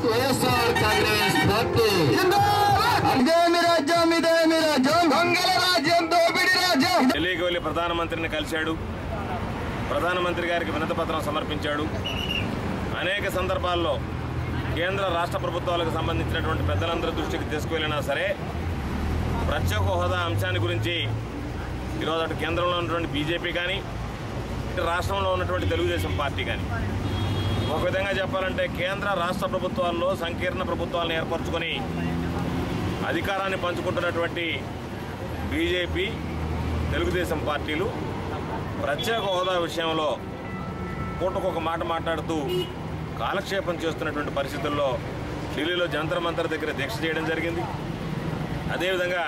YSR Congress party ఇదేమి రాజ్యం ఇదేమి రాజ్యం దొంగల రాజ్యం దోపిడి రాజ్యం ఢిల్లీకి వెళ్లి ప్రధానమంత్రిని కలిశాడు ప్రధానమంత్రి గారికి వినతి పత్రం సమర్పించాడు అనేక సందర్భాల్లో కేంద్ర రాష్ట్ర ప్రభుత్వాలకు సంబంధించినటువంటి పెద్దలందరి దృష్టికి తీసుకువెళ్ళినా సరే ప్రత్యేక హోదా అంశాన్ని గురించి ఈరోజు అటు కేంద్రంలో ఉన్నటువంటి బీజేపీ కానీ ఇటు రాష్ట్రంలో ఉన్నటువంటి తెలుగుదేశం పార్టీ కానీ ఒక విధంగా చెప్పాలంటే కేంద్ర రాష్ట్ర ప్రభుత్వాల్లో సంకీర్ణ ప్రభుత్వాలను ఏర్పరచుకొని అధికారాన్ని పంచుకుంటున్నటువంటి బీజేపీ తెలుగుదేశం పార్టీలు ప్రత్యేక హోదా విషయంలో పూటకొక మాట మాట్లాడుతూ కాలక్షేపం చేస్తున్నటువంటి పరిస్థితుల్లో ఢిల్లీలో జంతర్ మంతర్ దగ్గర దీక్ష చేయడం జరిగింది అదేవిధంగా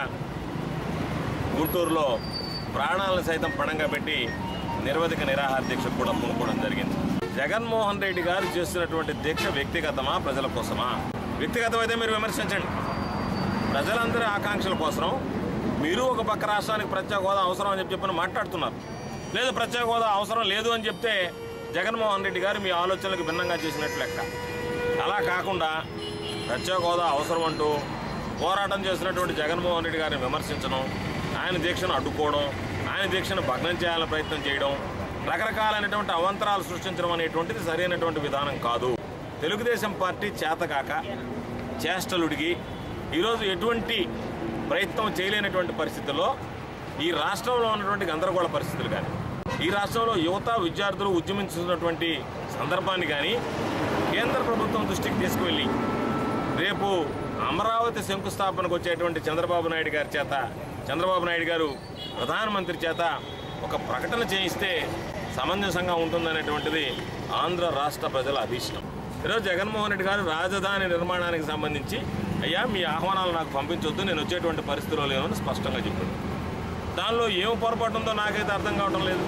గుంటూరులో ప్రాణాలను సైతం పణంగా పెట్టి నిరవధిక నిరాహార దీక్ష కూడా పూనుకోవడం జరిగింది జగన్మోహన్ రెడ్డి గారు చేస్తున్నటువంటి దీక్ష వ్యక్తిగతమా ప్రజల కోసమా వ్యక్తిగతమైతే మీరు విమర్శించండి ప్రజలందరి ఆకాంక్షల కోసం మీరు ఒక పక్క రాష్ట్రానికి ప్రత్యేక హోదా అవసరం అని చెప్పి చెప్పని మాట్లాడుతున్నారు లేదు ప్రత్యేక హోదా అవసరం లేదు అని చెప్తే జగన్మోహన్ రెడ్డి గారు మీ ఆలోచనలకు భిన్నంగా చేసినట్లు లెక్క అలా కాకుండా ప్రత్యేక హోదా అవసరం అంటూ పోరాటం చేసినటువంటి జగన్మోహన్ రెడ్డి గారిని విమర్శించడం ఆయన దీక్షను అడ్డుకోవడం ఆయన దీక్షను భగ్నం చేయాలని ప్రయత్నం చేయడం రకరకాలైనటువంటి అవంతరాలు సృష్టించడం అనేటువంటిది సరైనటువంటి విధానం కాదు తెలుగుదేశం పార్టీ చేతకాక చేష్టలుడిగి ఈరోజు ఎటువంటి ప్రయత్నం చేయలేనటువంటి పరిస్థితుల్లో ఈ రాష్ట్రంలో ఉన్నటువంటి గందరగోళ పరిస్థితులు కానీ ఈ రాష్ట్రంలో యువత విద్యార్థులు ఉద్యమించుతున్నటువంటి సందర్భాన్ని కానీ కేంద్ర ప్రభుత్వం దృష్టికి తీసుకువెళ్ళి రేపు అమరావతి శంకుస్థాపనకు వచ్చేటువంటి చంద్రబాబు నాయుడు గారి చేత చంద్రబాబు నాయుడు గారు ప్రధానమంత్రి చేత ఒక ప్రకటన చేయిస్తే సమంజసంగా ఉంటుందనేటువంటిది ఆంధ్ర రాష్ట్ర ప్రజల అభీష్టం ఈరోజు జగన్మోహన్ రెడ్డి గారు రాజధాని నిర్మాణానికి సంబంధించి అయ్యా మీ ఆహ్వానాలు నాకు పంపించొద్దు నేను వచ్చేటువంటి పరిస్థితిలో లేనని స్పష్టంగా చెప్పాడు దానిలో ఏం పొరపాటు ఉందో నాకైతే అర్థం కావటం లేదు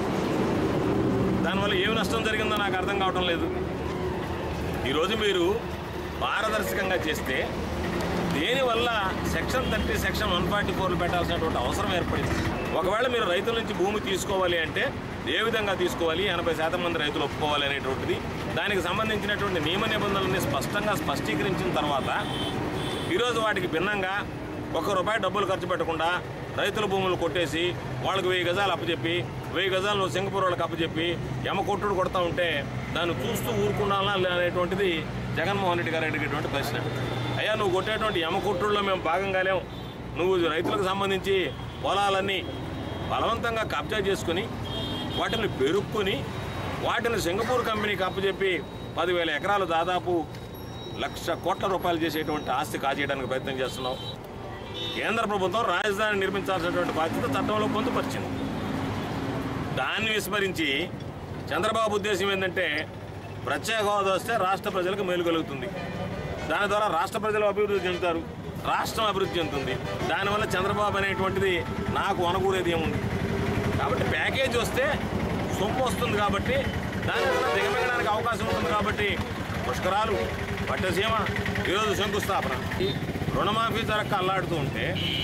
దానివల్ల ఏం నష్టం జరిగిందో నాకు అర్థం కావటం లేదు ఈరోజు మీరు పారదర్శకంగా చేస్తే దేనివల్ల section thirty section one forty ఫోర్లు పెట్టాల్సినటువంటి అవసరం ఏర్పడింది ఒకవేళ మీరు రైతుల నుంచి భూమి తీసుకోవాలి అంటే ఏ విధంగా తీసుకోవాలి ఎనభై శాతం మంది రైతులు ఒప్పుకోవాలి అనేటువంటిది దానికి సంబంధించినటువంటి నియమ నిబంధనలని స్పష్టంగా స్పష్టీకరించిన తర్వాత ఈరోజు వాటికి భిన్నంగా ఒక్క రూపాయి డబ్బులు ఖర్చు పెట్టకుండా రైతుల భూములు కొట్టేసి వాళ్ళకి వెయ్యి గజాలు అప్పచెప్పి వెయ్యి గజాలు నువ్వు సింగపూర్ వాళ్ళకి అప్పచెప్పి ఎమ కొట్టుడు కొడతా ఉంటే దాన్ని చూస్తూ ఊరుకున్నానా అనేటువంటిది జగన్మోహన్ రెడ్డి గారు అడిగేటువంటి ప్రశ్న అయ్యా నువ్వు కొట్టేటువంటి ఎమ కొట్టుడులో మేము భాగంగా లేం నువ్వు రైతులకు సంబంధించి పొలాలన్నీ బలవంతంగా కబ్జా చేసుకుని వాటిని పెరుక్కొని వాటిని సింగపూర్ కంపెనీకి అప్పచెప్పి పదివేల ఎకరాలు దాదాపు లక్ష కోట్ల రూపాయలు చేసేటువంటి ఆస్తి కాజేయడానికి ప్రయత్నం చేస్తున్నావు కేంద్ర ప్రభుత్వం రాజధాని నిర్మించాల్సినటువంటి బాధ్యత చట్టంలో పొందుపరిచింది దాన్ని విస్మరించి చంద్రబాబు ఉద్దేశం ఏంటంటే ప్రత్యేక హోదా వస్తే రాష్ట్ర ప్రజలకు మేలు కలుగుతుంది దాని ద్వారా రాష్ట్ర ప్రజలు అభివృద్ధి చెందుతారు రాష్ట్రం అభివృద్ధి చెందుతుంది దానివల్ల చంద్రబాబు అనేటువంటిది నాకు వనకూడేది ఏముంది కాబట్టి ప్యాకేజ్ వస్తే సొమ్ము వస్తుంది కాబట్టి దాని వల్ల దిగమింగడానికి అవకాశం ఉంటుంది కాబట్టి పుష్కరాలు పట్టసీమ ఈరోజు శంకుస్థాపన రుణమాఫీ జరక్క అల్లాడుతూ ఉంటే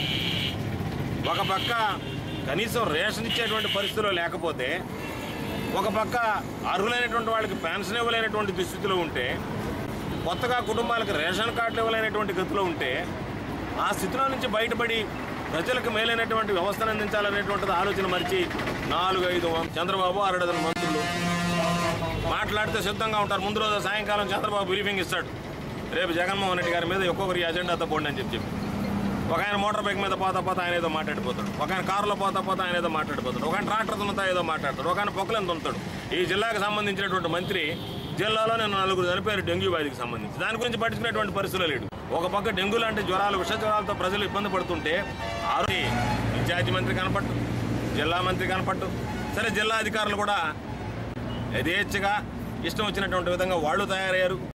ఒక పక్క కనీసం రేషన్ ఇచ్చేటువంటి పరిస్థితిలో లేకపోతే ఒక పక్క అర్హులైనటువంటి వాళ్ళకి పెన్షన్ ఇవ్వలేనటువంటి దుస్థితిలో ఉంటే కొత్తగా కుటుంబాలకు రేషన్ కార్డులు ఇవ్వలేనటువంటి గతిలో ఉంటే ఆ స్థితిలో నుంచి బయటపడి ప్రజలకు మేలైనటువంటి వ్యవస్థను అందించాలనేటువంటిది ఆలోచన మరిచి నాలుగు ఐదు వం- చంద్రబాబు అరడదన మంత్రులు మాట్లాడితే సిద్ధంగా ఉంటారు ముందు రోజు సాయంకాలం చంద్రబాబు బ్రీఫింగ్ ఇస్తాడు రేపు జగన్మోహన్ రెడ్డి గారి మీద ఒక్కొక్కరి అజెండాతో పోండి అని చెప్పి చెప్పి ఒక ఆయన మోటార్ బైక్ మీద పోతా పోతా ఆయన ఏదో మాట్లాడిపోతాడు ఒక ఆయన కారులో పోతా పోతా ఆయన ఏదో మాట్లాడిపోతాడు ఒక ఆయన ట్రాక్టర్ తున్నుతా ఏదో మాట్లాడతాడు ఒక ఆయన పొక్కలను తున్నుతాడు ఈ జిల్లాకు సంబంధించినటువంటి మంత్రి జిల్లాలో నేను నలుగురు చనిపోయారు డెంగ్యూ వ్యాధికి సంబంధించి దాని గురించి పట్టించుకునేటువంటి పరిస్థితులు లేడు ఒక పక్క డెంగ్యూ లాంటి జ్వరాలు విష జ్వరాలతో ప్రజలు ఇబ్బంది పడుతుంటే ఆరోగ్య ఇన్ఛార్జి మంత్రి కనపట్టు జిల్లా మంత్రి కనపట్టు సరే జిల్లా అధికారులు కూడా యథేచ్ఛగా ఇష్టం వచ్చినటువంటి విధంగా వాళ్ళు తయారయ్యారు